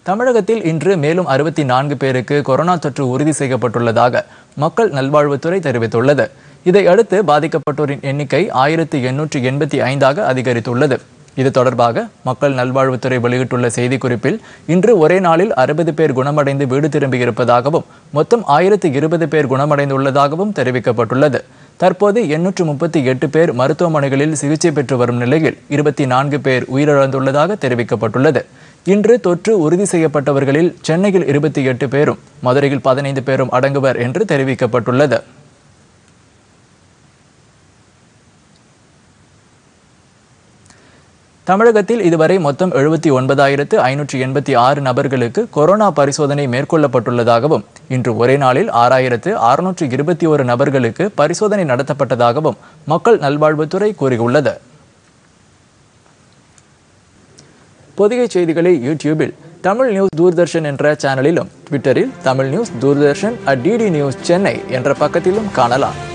தமிழகத்தில் இன்று மேலும் அறுபத்தி நான்கு பேருக்கு கொரோனா தொற்று உறுதி செய்யப்பட்டுள்ளதாக மக்கள் நல்வாழ்வுத்துறை தெரிவித்துள்ளது இதையடுத்து பாதிக்கப்பட்டோரின் எண்ணிக்கை ஆயிரத்தி எண்ணூற்றி எண்பத்தி ஐந்தாக அதிகரித்துள்ளது இது தொடர்பாக மக்கள் நல்வாழ்வுத்துறை வெளியிட்டுள்ள செய்திக்குறிப்பில் இன்று ஒரே நாளில் அறுபது பேர் குணமடைந்து வீடு திரும்பியிருப்பதாகவும் மொத்தம் ஆயிரத்தி இருபது பேர் குணமடைந்துள்ளதாகவும் தெரிவிக்கப்பட்டுள்ளது தற்போது எண்ணூற்று முப்பத்தி எட்டு பேர் மருத்துவமனைகளில் சிகிச்சை பெற்று வரும் நிலையில் இருபத்தி நான்கு பேர் உயிரிழந்துள்ளதாக தெரிவிக்கப்பட்டுள்ளது இன்று தொற்று உறுதி செய்யப்பட்டவர்களில் சென்னையில் இருபத்தி எட்டு பேரும் மதுரையில் பதினைந்து பேரும் அடங்குவர் என்று தெரிவிக்கப்பட்டுள்ளது தமிழகத்தில் இதுவரை மொத்தம் எழுபத்தி ஒன்பதாயிரத்து ஐநூற்றி எண்பத்தி ஆறு நபர்களுக்கு கொரோனா பரிசோதனை மேற்கொள்ளப்பட்டுள்ளதாகவும் இன்று ஒரே நாளில் ஆறாயிரத்து அறுநூற்று இருபத்தி ஒரு நபர்களுக்கு பரிசோதனை நடத்தப்பட்டதாகவும் மக்கள் நல்வாழ்வுத்துறை கூறியுள்ளது பொதிகை செய்திகளை யூடியூபில் தமிழ் நியூஸ் தூர்தர்ஷன் என்ற சேனலிலும் ட்விட்டரில் Tamil news Doordarshan at DD news Chennai என்ற பக்கத்திலும் காணலாம்